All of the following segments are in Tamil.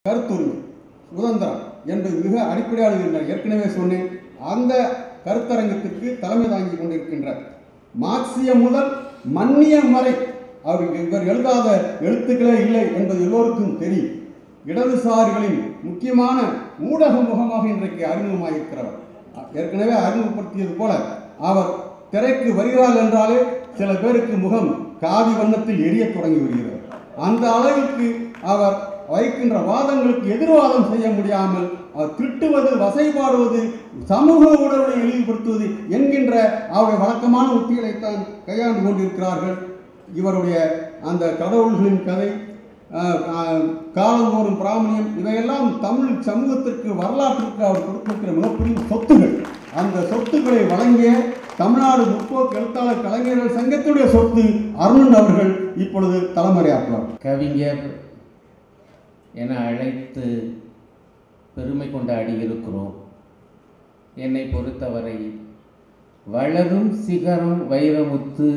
கருத்துரிமை சுதந்திரம் என்பது மிக அடிப்படையாக இருந்தார் ஏற்கனவே சொன்னேன் அந்த கருத்தரங்கத்திற்கு தலைமை தாங்கி கொண்டிருக்கின்ற மார்க்சியம் முதல் மன்னியம் வரை அவர் இவர் எழுதாத எழுத்துக்களே இல்லை என்பது எல்லோருக்கும் தெரியும் இடதுசாரிகளின் முக்கியமான ஊடக முகமாக இன்றைக்கு அறிமுகமாயிருக்கிறவர் ஏற்கனவே அறிமுகப்படுத்தியது போல அவர் திரைக்கு வருகிறார் என்றாலே சில பேருக்கு முகம் காவி வண்ணத்தில் எரியத் தொடங்கி வருகிறது அந்த அளவிற்கு அவர் வைக்கின்ற வாதங்களுக்கு எதிர்வாதம் செய்ய முடியாமல் அவர் திட்டுவது வசைபாடுவது சமூக உணர்வை இழிவுபடுத்துவது என்கின்ற அவருடைய வழக்கமான உத்திகளைத்தான் கையாண்டு கொண்டிருக்கிறார்கள் இவருடைய அந்த கடவுள்களின் கதை அஹ், அஹ், காலந்தோறும் பிராமணியம் இவையெல்லாம் தமிழ் சமூகத்திற்கு வரலாற்றிற்கு அவர் கொடுத்திருக்கிற மிகப்பெரிய சொத்துகள் அந்த சொத்துக்களை வழங்கிய தமிழ்நாடு முற்போக்கு எழுத்தாளர் கலைஞர்கள் சங்கத்துடைய சொத்து அருணன் அவர்கள் இப்பொழுது தலைமறையாற்றுவார் கவிஞர் என அழைத்து பெருமை கொண்டாடி இருக்கிறோம் என்னை பொறுத்தவரை வளரும் சிகரம் வைரமுத்து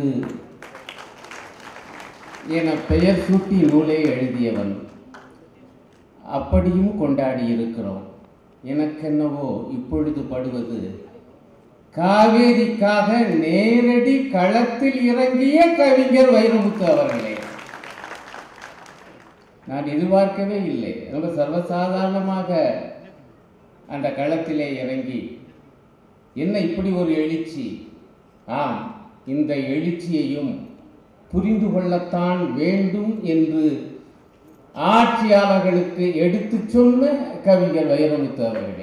என பெயர் சூட்டி நூலை எழுதியவன் அப்படியும் கொண்டாடி இருக்கிறோம் எனக்கென்னவோ இப்பொழுது படுவது காவேரிக்காக நேரடி களத்தில் இறங்கிய கவிஞர் வைரமுத்து அவர்களே நான் எதிர்பார்க்கவே இல்லை ரொம்ப சர்வசாதாரணமாக அந்த களத்திலே இறங்கி என்ன இப்படி ஒரு எழுச்சி ஆம் இந்த எழுச்சியையும் புரிந்து கொள்ளத்தான் வேண்டும் என்று ஆட்சியாளர்களுக்கு எடுத்துச் சொன்ன கவிஞர் வைரமுத்து அவர்களே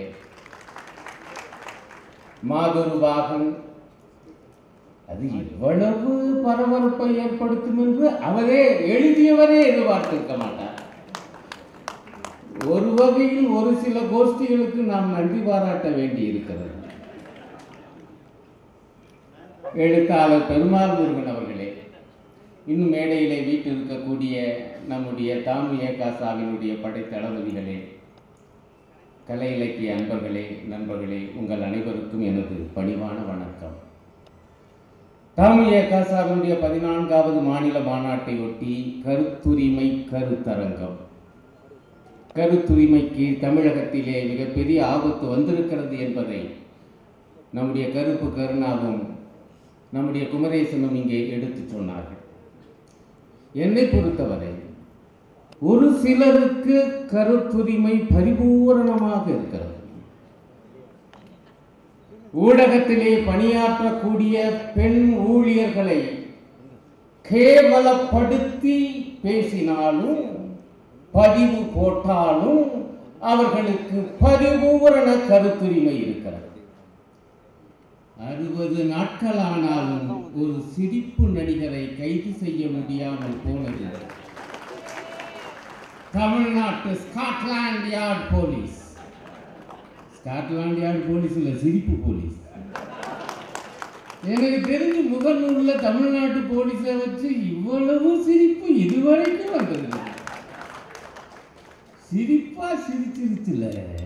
மாதொரு பாகன் அது இவ்வளவு பரபரப்பை ஏற்படுத்தும் என்று அவரே எழுதியவரே எதிர்பார்த்திருக்க மாட்டார் ஒரு வகையில் ஒரு சில கோஷ்டிகளுக்கு நாம் நன்றி பாராட்ட வேண்டி இருக்கிறது எழுத்தாளர் பெருமாள் முருகன் அவர்களே இன்னும் மேடையிலே வீட்டு இருக்கக்கூடிய நம்முடைய தாமு ஏகாசாவினுடைய படைத்தளபதிகளே கலை இலக்கிய அன்பர்களே நண்பர்களே உங்கள் அனைவருக்கும் எனது பணிவான வணக்கம் தமிழ் ஏகாசாவினுடைய பதினான்காவது மாநில மாநாட்டை ஒட்டி கருத்துரிமை கருத்தரங்கம் கருத்துரிமைக்கு தமிழகத்திலே மிகப்பெரிய ஆபத்து வந்திருக்கிறது என்பதை நம்முடைய கருப்பு கருணாவும் நம்முடைய குமரேசனும் இங்கே எடுத்துச் சொன்னார்கள் என்னை பொறுத்தவரை ஒரு சிலருக்கு கருத்துரிமை பரிபூரணமாக இருக்கிறது ஊடகத்திலே பணியாற்றக்கூடிய பெண் ஊழியர்களை கேவலப்படுத்தி பேசினாலும் பதிவு போட்டாலும் அவர்களுக்கு பரிபூரண கருத்துரிமை இருக்கிறது அறுபது நாட்களானாலும் ஒரு சிரிப்பு நடிகரை கைது செய்ய முடியாமல் போனது தமிழ்நாட்டு Scotland Yard police Scotland Yard police இல்லை சிரிப்பு போலீஸ் எனக்கு தெரிஞ்சு முகநூலில் தமிழ்நாட்டு போலீஸை வச்சு இவ்வளவு சிரிப்பு இதுவரைக்கும் வந்தது சிரிப்பா சிரிச்சிருச்சுல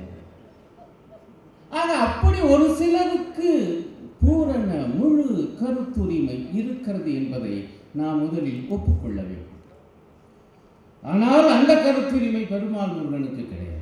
ஆனா அப்படி ஒரு சிலருக்கு பூரண முழு கருத்துரிமை இருக்கிறது என்பதை நாம் முதலில் ஒப்புக்கொள்ள வேண்டும் ஆனால் அந்த கருத்துரிமை பெருமாள் முருகனுக்கு கிடையாது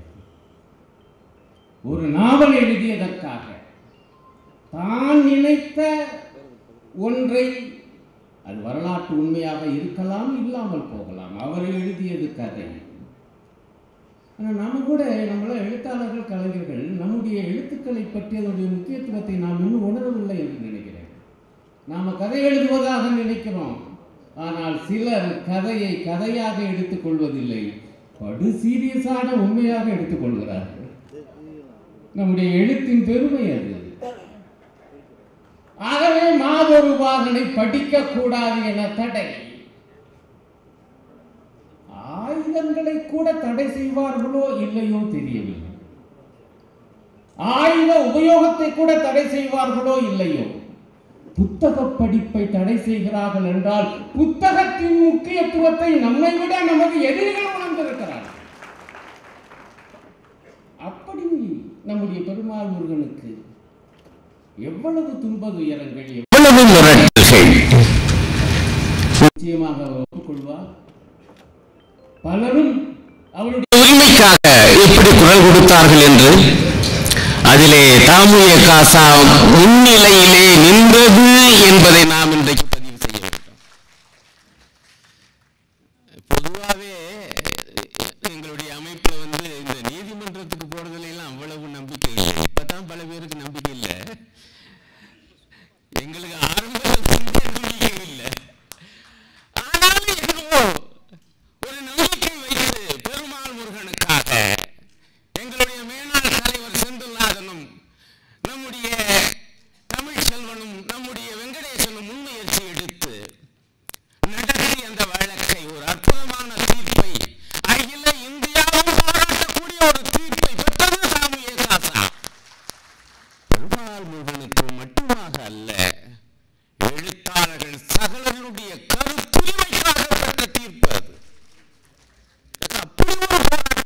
ஒரு நாவல் எழுதியதற்காக தான் நினைத்த ஒன்றை அது வரலாற்று உண்மையாக இருக்கலாம் இல்லாமல் போகலாம் அவர் எழுதியது கதை ஆனால் நாம கூட நம்மளாம் எழுத்தாளர்கள் கலைஞர்கள் நம்முடைய எழுத்துக்களை பற்றி அதனுடைய முக்கியத்துவத்தை நாம் இன்னும் உணரவில்லை என்று நினைக்கிறேன் நாம் கதை எழுதுவதாக நினைக்கிறோம் ஆனால் சிலர் கதையை கதையாக எடுத்துக்கொள்வதில்லை படு சீரியஸான உண்மையாக எடுத்துக்கொள்கிறார்கள் நம்முடைய எழுத்தின் பெருமை அது ஆகவே மாதொரு பாகனை படிக்க கூடாது என தடை ஆயுதங்களை கூட தடை செய்வார்களோ இல்லையோ தெரியவில்லை ஆயுத உபயோகத்தை கூட தடை செய்வார்களோ இல்லையோ புத்தக படிப்பை தடை செய்கிறார்கள் என்றால் புத்தகத்தின் முக்கியத்துவத்தை நம்மை விட நமது எதிரிகள் உணர்ந்திருக்கிறார்கள் அப்படி நம்முடைய பெருமாள் முருகனுக்கு எவ்வளவு துன்ப துயரங்கள் எவ்வளவு முரட்டுகள் நிச்சயமாக அவர் ஒப்புக்கொள்வார் பலரும் அவருடைய உரிமைக்காக எப்படி குரல் கொடுத்தார்கள் என்று அதிலே தாமுய காசா முன்னிலையிலே நின்றது என்பதை நாம் இன்றைக்கு பதிவு செய்ய வேண்டும் பொதுவாகவே எங்களுடைய அமைப்புல வந்து இந்த நீதிமன்றத்துக்கு போறதுல எல்லாம் அவ்வளவு நம்பிக்கை இல்லை இப்பதான் பல பேருக்கு நம்பிக்கை இல்லை எங்களுக்கு ஆரம்பத்தில் இருந்தே நம்பிக்கை இல்லை ஆனாலும் என்னவோ ஒரு நம்பிக்கை வைத்து பெருமாள் முருகனுக்காக எங்களுடைய மேனாள் தலைவர் செந்தில்நாதனும் நம்முடைய தமிழ் செல்வனும் நம்முடைய வெங்கடேசனும் முன்முயற்சி எடுத்து நடத்தி அந்த வழக்கை ஒரு அற்புதமான தீர்ப்பை அகில இந்தியாவும் பாராட்டக்கூடிய ஒரு தீர்ப்பை பெற்றது சாமியே காசா பெருமாள் முருகனுக்கு மட்டுமாக அல்ல எழுத்தாளர்கள் சகலருடைய கருத்துரிமைக்காக பெற்ற தீர்ப்பு அது அப்படி ஒரு போராட்டம்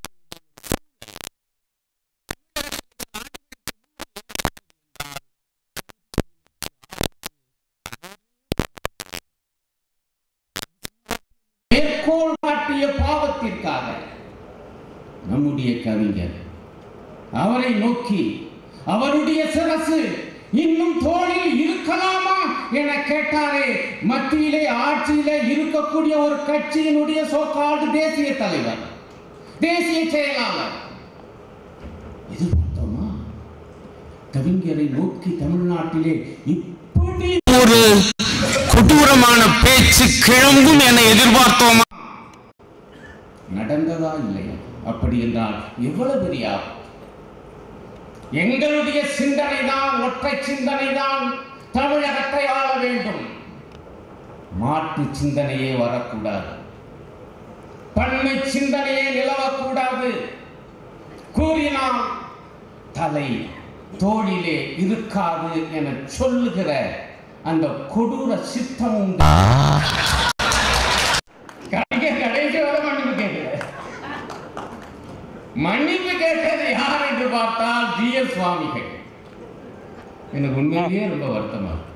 மேற்கோள் காட்டிய பாவத்திற்காக நம்முடைய கவிஞர் அவரை நோக்கி அவருடைய சிரசு இன்னும் தோளில் இருக்கலாமா என கேட்டாரே மத்தியிலே ஆட்சியிலே இருக்கக்கூடிய ஒரு கட்சியினுடைய சோக்காடு தேசிய தலைவர் தேசிய செயலாளர் எதிர்பார்த்தோமா கவிஞரை நோக்கி தமிழ்நாட்டிலே இப்படி ஒரு கொடூரமான பேச்சு கிளம்பும் என எதிர்பார்த்தோமா நடந்ததா இல்லையா அப்படி என்றால் எவ்வளவு பெரிய ஆபத்து எங்களுடைய சிந்தனை தான் ஒற்றை சிந்தனை தான் தமிழகத்தை ஆள வேண்டும் மாற்று சிந்தனையே வரக்கூடாது பன்மை சிந்தனையே நிலவக்கூடாது கூறினால் தலை தோளிலே இருக்காது என சொல்லுகிற அந்த கொடூர சித்தம் உண்டு கலைஞர் கடைசி வரை மன்னிப்பு கேட்கல மன்னிப்பு கேட்டது யார் என்று பார்த்தால் ஜி எஸ் சுவாமிகள் எனக்கு உண்மையிலேயே ரொம்ப வருத்தமா இருக்கு.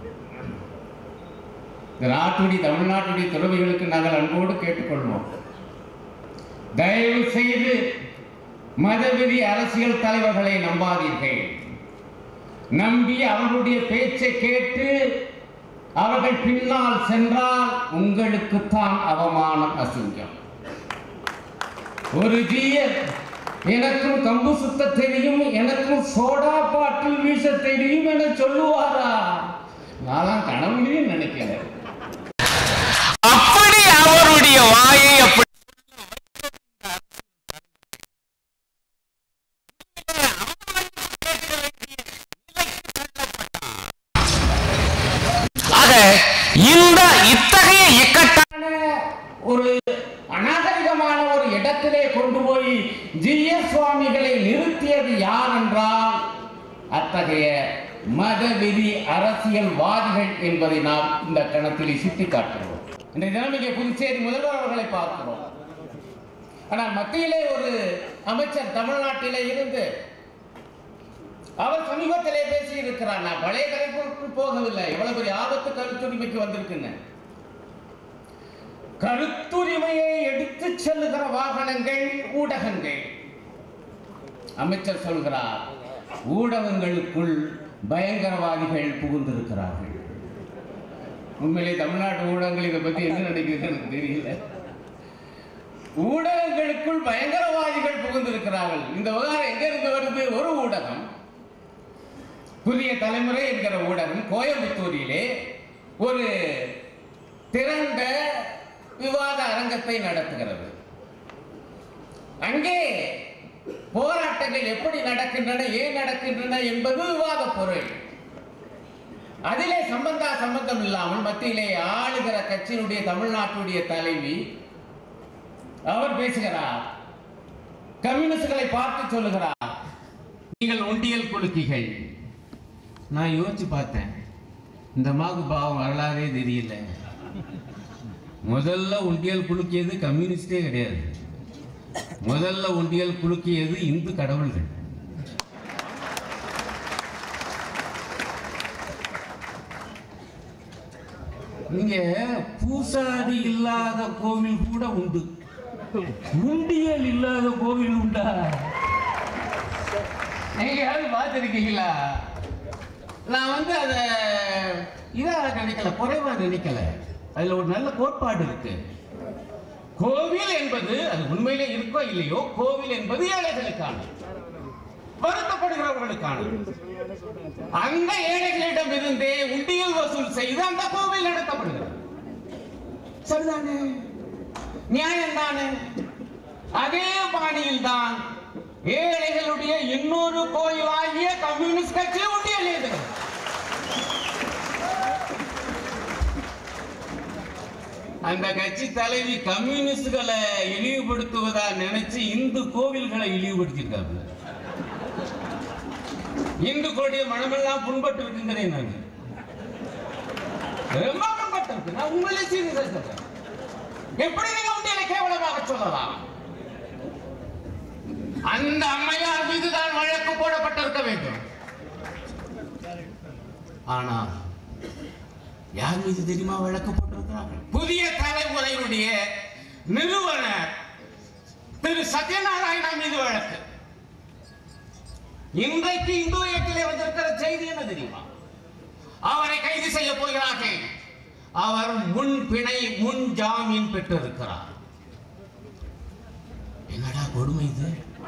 இந்த நாட்டுடைய தமிழ்நாட்டுடைய துறவிகளுக்கு நாங்கள் அன்போடு கேட்டுக்கொள்வோம் தயவு செய்து மதவெறி அரசியல் தலைவர்களை நம்பாதீர்கள் நம்பி அவர்களுடைய பேச்சை கேட்டு அவர்கள் பின்னால் சென்றால் உங்களுக்குத்தான் அவமானம் அசிங்கம் ஒரு ஜீயர் எனக்கும் கம்பு சுத்த தெரியும் எனக்கும் சோடா பாட்டில் வீச தெரியும் என சொல்லுவாரா நான் கனவுலையும் நினைக்கிறேன் அப்படி அவருடைய வாயை அப்படி ஆக இந்த இத்தகைய இக்கட்டான ஒரு அநாகரிகமான ஒரு இடத்திலே கொண்டு போய் ஜிய சுவாமிகளை நிறுத்தியது யார் என்றால் அத்தகைய மதவெறி அரசியல்வாதிகள் என்பதை நாம் இந்த கணத்தில் சுட்டிக்காட்டுகிறோம் இன்றைய தினம் இங்கே புதுச்சேரி முதல்வர் அவர்களை பார்க்கிறோம் ஆனால் மத்தியிலே ஒரு அமைச்சர் தமிழ்நாட்டிலே இருந்து அவர் சமீபத்திலே பேசி இருக்கிறார் நான் பழைய கலைப்புக்கு போகவில்லை எவ்வளவு பெரிய ஆபத்து கருத்துரிமைக்கு வந்திருக்குன்னு கருத்துரிமையை எடுத்துச் செல்லுகிற வாகனங்கள் ஊடகங்கள் அமைச்சர் சொல்கிறார் ஊடகங்களுக்குள் பயங்கரவாதிகள் புகுந்திருக்கிறார்கள் உண்மையிலே தமிழ்நாட்டு ஊடகங்கள் இதை பத்தி என்ன நினைக்கிறது எனக்கு தெரியல ஊடகங்களுக்குள் பயங்கரவாதிகள் புகுந்திருக்கிறார்கள் இந்த விவகாரம் எங்க இருந்து வருது ஒரு ஊடகம் புதிய தலைமுறை என்கிற ஊடகம் கோயம்புத்தூரிலே ஒரு திரண்ட விவாத அரங்கத்தை நடத்துகிறது அங்கே போராட்டங்கள் எப்படி நடக்கின்றன ஏன் நடக்கின்றன என்பது விவாத பொருள் அதிலே சம்பந்தா சம்பந்தம் இல்லாமல் மத்தியிலே ஆளுகிற கட்சியினுடைய தமிழ்நாட்டுடைய தலைவி அவர் பேசுகிறார் கம்யூனிஸ்டுகளை பார்த்து சொல்லுகிறார் நீங்கள் ஒண்டியல் குலுக்கிகள் நான் யோசிச்சு பார்த்தேன் இந்த அம்மாவுக்கு பாவம் வரலாறே தெரியல முதல்ல உண்டியல் குலுக்கியது கம்யூனிஸ்டே கிடையாது முதல்ல உண்டியல் குலுக்கியது இந்து கடவுள்கள் நீங்க பூசாரி இல்லாத கோவில் கூட உண்டு உண்டியல் இல்லாத கோவில் உண்டா நீங்க யாரும் பார்த்துருக்கீங்களா நான் வந்து அதை இதாக நினைக்கல குறைவா நினைக்கல அதுல ஒரு நல்ல கோட்பாடு இருக்கு கோவில் என்பது அது உண்மையிலே இருக்கோ இல்லையோ கோவில் என்பது ஏழைகளுக்கான வருத்தப்படுகிறவர்களுக்கான அந்த ஏழைகளிடம் இருந்தே உண்டியல் வசூல் செய்து அந்த கோவில் நடத்தப்படுகிறது சரிதானே நியாயம் தானே அதே பாணியில் தான் ஏழைகளுடைய இன்னொரு கோயிலாகிய கம்யூனிஸ்ட் கட்சி உண்டியல் எழுதுகிறது அந்த கட்சி தலைவி கம்யூனிஸ்டுகளை இழிவுபடுத்துவதா நினைச்சு இந்து கோவில்களை இழிவுபடுத்தியிருக்காங்க இந்துக்களுடைய மனமெல்லாம் புண்பட்டு இருக்குங்கிறேன் நான் ரொம்ப புண்பட்டு இருக்கு நான் உங்களே சீரியஸா சொல்றேன் எப்படி நீங்க உண்டியலை கேவலமாக சொல்லலாம் அந்த அம்மையார் மீதுதான் வழக்கு போடப்பட்டிருக்க வேண்டும் ஆனால் யார் மீது தெரியுமா வழக்கு போட்டிருக்கிறார்கள் புதிய தலைமுறையினுடைய நிறுவனர் திரு சத்யநாராயணா மீது வழக்கு இன்றைக்கு இந்து இயக்கிலே வந்திருக்கிற செய்தி என்ன தெரியுமா அவரை கைது செய்ய போகிறார்கள் அவர் முன் பிணை முன் ஜாமீன் பெற்றிருக்கிறார் என்னடா கொடுமை இது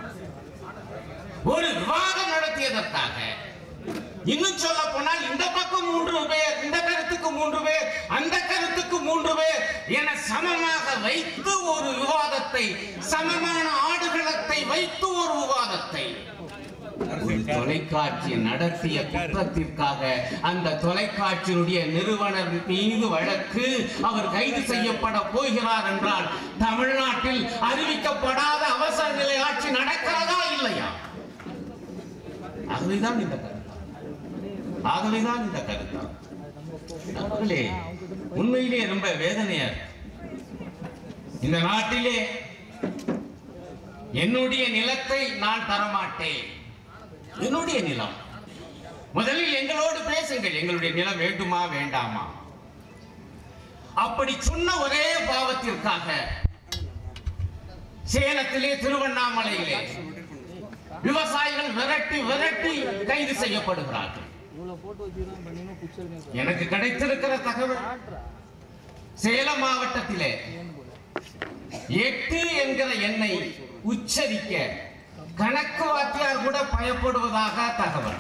ஒரு விவாதம் நடத்தியதற்காக இன்னும் சொல்ல போனால் இந்த பக்கம் மூன்று பேர் இந்த கருத்துக்கு மூன்று பேர் அந்த கருத்துக்கு மூன்று பேர் என சமமாக வைத்து ஒரு விவாதத்தை சமமான ஆடுகளத்தை வைத்து ஒரு விவாதத்தை ஒரு தொலைக்காட்சி நடத்திய குற்றத்திற்காக அந்த தொலைக்காட்சியினுடைய நிறுவனர் மீது வழக்கு அவர் கைது செய்யப்பட போகிறார் என்றால் தமிழ்நாட்டில் அறிவிக்கப்படாத அவசர நிலை ஆட்சி நடக்கிறதா இல்லையா ஆகவேதான் இந்த கருத்து ஆகவேதான் இந்த கருத்து நண்பர்களே உண்மையிலே ரொம்ப வேதனையா இருக்கு. இந்த நாட்டிலே என்னுடைய நிலத்தை நான் தரமாட்டேன் என்னுடைய நிலம் முதலில் எங்களோடு பேசுங்கள் எங்களுடைய நிலம் வேண்டுமா வேண்டாமா அப்படி சொன்ன ஒரே பாவத்திற்காக சேலத்திலே திருவண்ணாமலையிலே விவசாயிகள் விரட்டி விரட்டி கைது செய்யப்படுகிறார்கள் எனக்கு கிடைத்திருக்கிற தகவல் சேலம் மாவட்டத்திலே எட்டு என்கிற எண்ணை உச்சரிக்க கணக்கு வாத்தியார் கூட பயப்படுவதாக தகவல்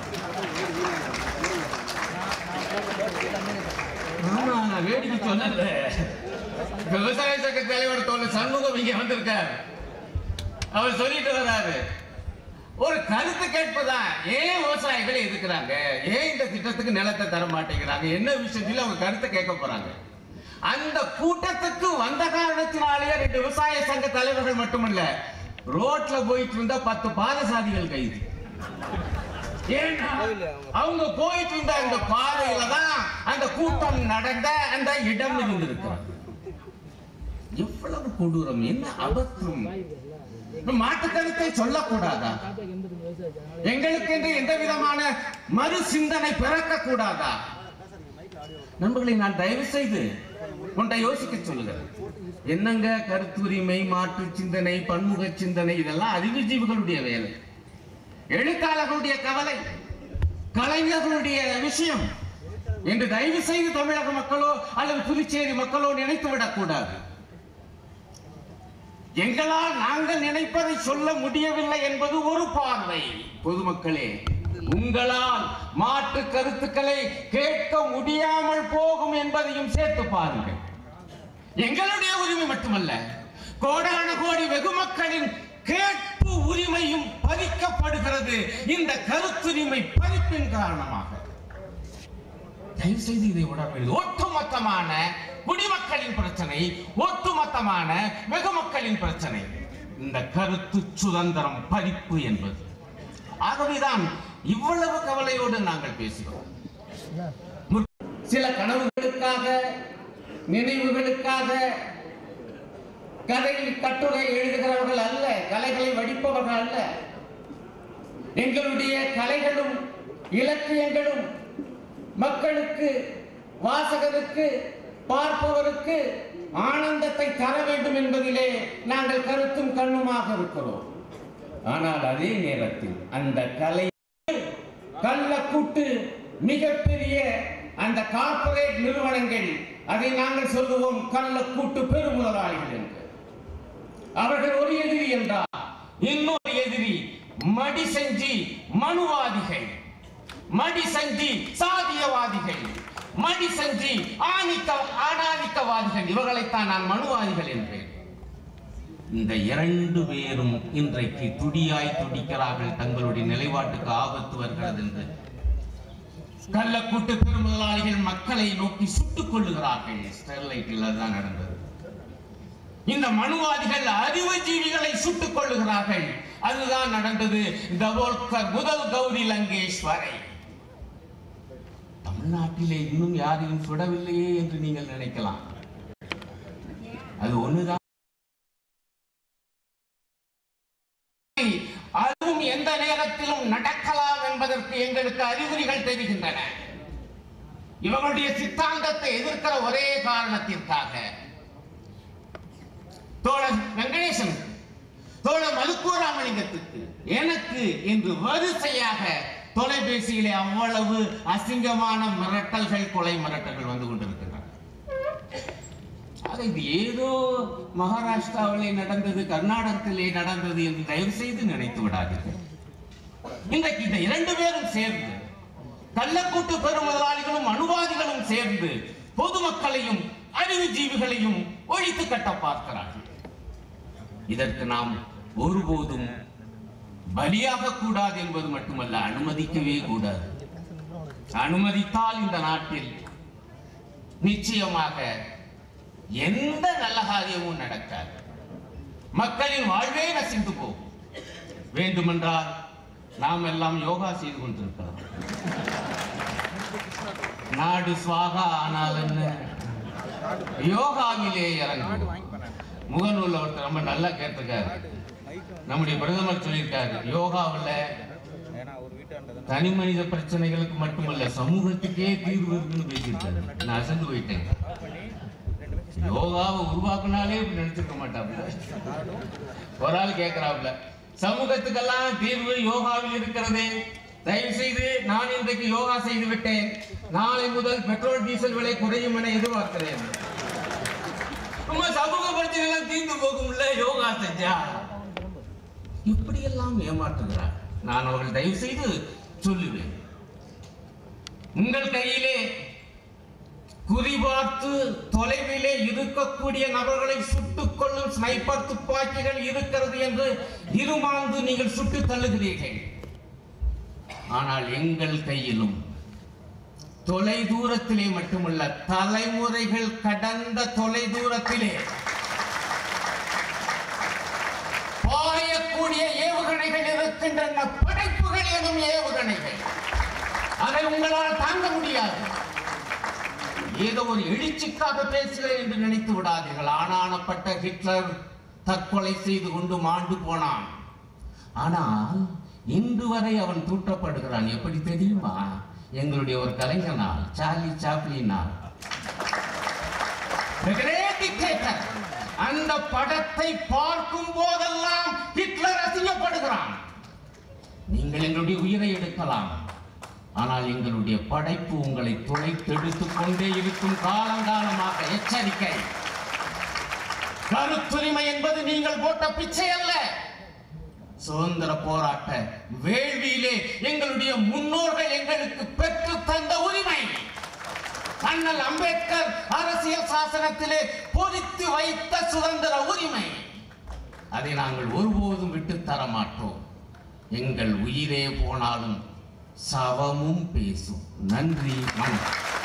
ஆமா நான் வேடிக்கை சொன்னல விவசாய சங்க தலைவர் தோழர் சண்முகம் இங்க வந்திருக்கார் அவர் சொல்லிட்டு வர்றாரு ஒரு கருத்து கேட்பதா ஏன் விவசாயிகள் எதுக்குறாங்க ஏன் இந்த திட்டத்துக்கு நிலத்தை தர மாட்டேங்கிறாங்க என்ன விஷயத்துல அவங்க கருத்தை கேட்க போறாங்க அந்த கூட்டத்துக்கு வந்த காரணத்தினாலேயே ரெண்டு விவசாய சங்க தலைவர்கள் மட்டுமல்ல ரோட்ல போயிட்டு இருந்த பத்து பாதசாரிகள் கைது ஏன்னா அவங்க போயிட்டு இருந்த அந்த பாதையில தான் அந்த கூட்டம் நடந்த அந்த இடம் இருந்திருக்கிறது எவ்வளவு கொடூரம் என்ன அபத்தம் மாட்டு கருத்தை சொல்லக்கூடாதா எங்களுக்கு என்று எந்த விதமான மறு சிந்தனை பிறக்க கூடாதா நண்பர்களை நான் தயவு செய்து ஒன்றை யோசிக்க சொல்லுங்கள் என்னங்க கருத்துரிமை மாற்று சிந்தனை பன்முக சிந்தனை இதெல்லாம் அறிவுஜீவிகளுடைய வேலை எழுத்தாளர்களுடைய கவலை கலைஞர்களுடைய விஷயம் என்று தயவு செய்து தமிழக மக்களோ அல்லது புதுச்சேரி மக்களோ நினைத்து விடக்கூடாது எங்களால் நாங்கள் நினைப்பதை சொல்ல முடியவில்லை என்பது ஒரு பார்வை பொதுமக்களே உங்களால் மாற்று கருத்துக்களை கேட்க முடியாமல் போகும் என்பதையும் சேர்த்து பாருங்கள் எங்களுடைய உரிமை மட்டுமல்ல கோடான கோடி வெகுமக்களின் கேட்பு உரிமையும் பறிக்கப்படுகிறது இந்த கருத்துரிமை பறிப்பின் காரணமாக தயவு செய்து இதை உணர வேண்டும் ஒட்டுமொத்தமான குடிமக்களின் பிரச்சனை ஒட்டுமொத்தமான வெகுமக்களின் பிரச்சனை இந்த கருத்து சுதந்திரம் பறிப்பு என்பது ஆகவேதான் இவ்வளவு கவலையோடு நாங்கள் பேசுகிறோம் முற்- சில கனவுகளுக்காக நினைவுகளுக்காக கதை கட்டுரை எழுதுகிறவர்கள் அல்ல கலைகளை வடிப்பவர்கள் அல்ல எங்களுடைய கலைகளும் இலக்கியங்களும் மக்களுக்கு வாசகருக்கு பார்ப்பவருக்கு ஆனந்தத்தை தர வேண்டும் என்பதிலே நாங்கள் கருத்தும் கண்ணுமாக இருக்கிறோம் ஆனால் அதே நேரத்தில் அந்த கலை கள்ளக்கூட்டு மிகப்பெரிய அந்த கார்ப்பரேட் நிறுவனங்கள் அதை நாங்கள் சொல்லுவோம் கள்ளக்கூட்டு பெருமுதலாளிகள் என்று அவர்கள் ஒரு எதிரி என்றார் இன்னொரு எதிரி மடி செஞ்சி மனுவாதிகள் மடி செஞ்சி சாதியவாதிகள் மடி செஞ்சி ஆணிக்க ஆணாதிக்கவாதிகள் இவர்களைத்தான் நான் மனுவாதிகள் என்றேன் இந்த இரண்டு பேரும் இன்றைக்கு துடியாய் துடிக்கிறார்கள் தங்களுடைய நிலைப்பாட்டுக்கு ஆபத்து வருகிறது என்று கள்ளக்கூட்டு பெருமுதலாளிகள் மக்களை நோக்கி சுட்டுக் கொள்ளுகிறார்கள் ஸ்டெர்லைட்டில் அதுதான் நடந்தது இந்த மனுவாதிகள் அறிவுஜீவிகளை சுட்டுக் கொள்ளுகிறார்கள் அதுதான் நடந்தது தவோல்கர் முதல் கௌரி லங்கேஷ் வரை தமிழ்நாட்டிலே இன்னும் யாரையும் சுடவில்லையே என்று நீங்கள் நினைக்கலாம் அது ஒண்ணுதான் அதுவும் எந்த நேரத்திலும் நடக்கலாம் என்பதற்கு எங்களுக்கு அறிகுறிகள் தெரிகின்றன இவர்களுடைய சித்தாந்தத்தை எதிர்க்கிற ஒரே காரணத்திற்காக தோழர் வெங்கடேசன் தோழர் மலுக்கூராமலிங்கத்துக்கு எனக்கு என்று வரிசையாக தொலைபேசியிலே அவ்வளவு அசிங்கமான மிரட்டல்கள் கொலை மிரட்டல்கள் வந்து கொண்டிருக்கின்றன ஆக இது ஏதோ மகாராஷ்டிராவிலே நடந்தது கர்நாடகத்திலே நடந்தது என்று தயவு செய்து நினைத்து விடாதீர்கள் இன்றைக்கு இந்த இரண்டு பேரும் சேர்ந்து கள்ளக்கூட்டு பெருமுதலாளிகளும் அனுவாதிகளும் சேர்ந்து பொதுமக்களையும் அறிவுஜீவிகளையும் ஒழித்து கட்ட பார்க்கிறார்கள் இதற்கு நாம் ஒருபோதும் பலியாக கூடாது என்பது மட்டுமல்ல அனுமதிக்கவே கூடாது அனுமதித்தால் இந்த நாட்டில் நிச்சயமாக எந்த நல்ல காரியமும் நடக்காது மக்களின் வாழ்வே நசிந்து போகும் வேண்டுமென்றால் நாம் எல்லாம் யோகா செய்து கொண்டிருக்கிறோம் நாடு சுவாகா ஆனால் என்ன யோகாவிலே இறங்கும் முகநூல்ல ஒருத்தர் ரொம்ப நல்லா கேட்டிருக்காரு நம்முடைய பிரதமர் சொல்லியிருக்காரு யோகாவுல தனி மனித பிரச்சனைகளுக்கு மட்டுமல்ல சமூகத்துக்கே தீர்வு இருக்குன்னு பேசியிருக்காரு நான் அசந்து போயிட்டேன் யோகாவை உருவாக்குனாலே இப்படி நினைச்சிருக்க மாட்டாப்ல ஒரு ஆள் கேட்கிறாப்ல சமூகத்துக்கெல்லாம் தீர்வு யோகாவில் இருக்கிறது தயவு செய்து நான் இன்றைக்கு யோகா செய்து விட்டேன் நாளை முதல் பெட்ரோல் டீசல் விலை குறையும் என எதிர்பார்க்கிறேன் நம்ம சமூக பிரச்சனைகள் தீர்ந்து போகும்ல யோகா செஞ்சா இப்படியெல்லாம் ஏமாற்றுகிறார் நான் அவர்கள் தயவு செய்து சொல்லுவேன் உங்கள் கையிலே குறிபார்த்து தொலைவிலே இருக்கக்கூடிய நபர்களை சுட்டுக் கொள்ளும் ஸ்னைப்பர் துப்பாக்கிகள் இருக்கிறது என்று இருமாந்து நீங்கள் சுட்டு தள்ளுகிறீர்கள் ஆனால் எங்கள் கையிலும் தொலை தூரத்திலே மட்டுமல்ல தலைமுறைகள் கடந்த தொலை தூரத்திலே பாயக்கூடிய ஏவுகணைகள் இருக்கின்றன படைப்புகள் எனும் ஏவுகணைகள் அதை உங்களால் தாங்க முடியாது ஏதோ ஒரு எழுச்சிக்காக பேசுகிறேன் என்று நினைத்து விடாதீர்கள் ஆனானப்பட்ட ஹிட்லர் தற்கொலை செய்து கொண்டு மாண்டு போனான் ஆனால் இன்று வரை அவன் தூற்றப்படுகிறான் எப்படி தெரியுமா எங்களுடைய ஒரு கலைஞனால் சார்லி சாப்ளினால் The Great Dictator. அந்த படத்தை பார்க்கும் போதெல்லாம் ஹிட்லர் அசிங்கப்படுகிறான் நீங்கள் எங்களுடைய உயிரை எடுக்கலாம் ஆனால் எங்களுடைய படைப்பு உங்களை துளைத்தெடுத்துக் கொண்டே இருக்கும் காலங்காலமாக எச்சரிக்கை கருத்துரிமை என்பது நீங்கள் போட்ட பிச்சை அல்ல சுதந்திர போராட்ட வேள்வியிலே எங்களுடைய முன்னோர்கள் எங்களுக்கு பெற்று தந்த உரிமை அண்ணல் அம்பேத்கர் அரசியல் சாசனத்திலே பொறித்து வைத்த சுதந்திர உரிமை அதை நாங்கள் ஒருபோதும் விட்டு தர மாட்டோம் எங்கள் உயிரே போனாலும் சவமும் பேசும் நன்றி வணக்கம்